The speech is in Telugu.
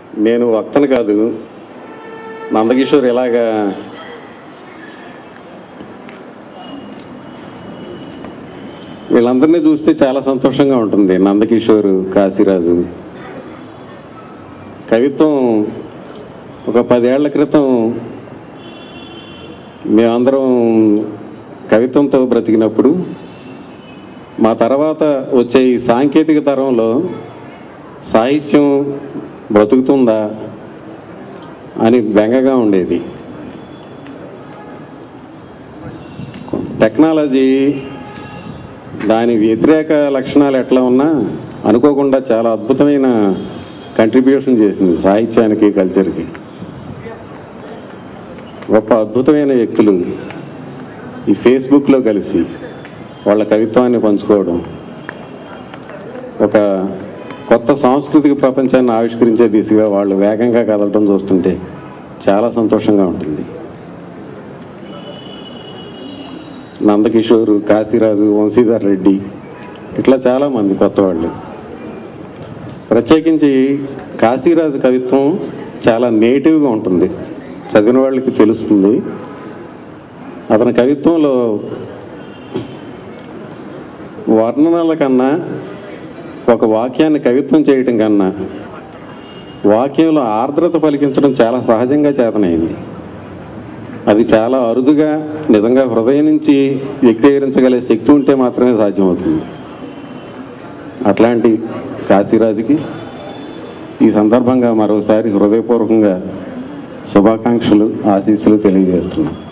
నేను వక్తను కాదు నందకిషోర్ ఇలాగా వీళ్ళందరినీ చూస్తే చాలా సంతోషంగా ఉంటుంది నందకిషోర్ కాశీరాజు కవిత్వం ఒక పదేళ్ల క్రితం మేమందరం కవిత్వంతో బ్రతికినప్పుడు మా తర్వాత వచ్చే ఈ సాంకేతిక తరంలో సాహిత్యం బ్రతుకుతుందా అని బెంగగా ఉండేది టెక్నాలజీ దాని వ్యతిరేక లక్షణాలు ఎట్లా ఉన్నా అనుకోకుండా చాలా అద్భుతమైన కంట్రిబ్యూషన్ చేసింది సాహిత్యానికి కల్చర్కి గొప్ప అద్భుతమైన వ్యక్తులు ఈ ఫేస్బుక్లో కలిసి వాళ్ళ కవిత్వాన్ని పంచుకోవడం ఒక కొత్త సాంస్కృతిక ప్రపంచాన్ని ఆవిష్కరించే దిశగా వాళ్ళు వేగంగా కదలటం చూస్తుంటే చాలా సంతోషంగా ఉంటుంది నందకిషోర్ కాశీరాజు వంశీధర్ రెడ్డి ఇట్లా చాలామంది కొత్త వాళ్ళు ప్రత్యేకించి కాశీరాజు కవిత్వం చాలా నేటివ్గా ఉంటుంది చదివిన వాళ్ళకి తెలుస్తుంది అతని కవిత్వంలో వర్ణనల కన్నా ఒక వాక్యాన్ని కవిత్వం చేయటం కన్నా వాక్యంలో ఆర్ద్రత పలికించడం చాలా సహజంగా చేతనైంది అది చాలా అరుదుగా నిజంగా హృదయం నుంచి వ్యక్తీకరించగల శక్తి ఉంటే మాత్రమే సాధ్యమవుతుంది అట్లాంటి కాశీరాజుకి ఈ సందర్భంగా మరోసారి హృదయపూర్వకంగా శుభాకాంక్షలు ఆశీస్సులు తెలియజేస్తున్నాం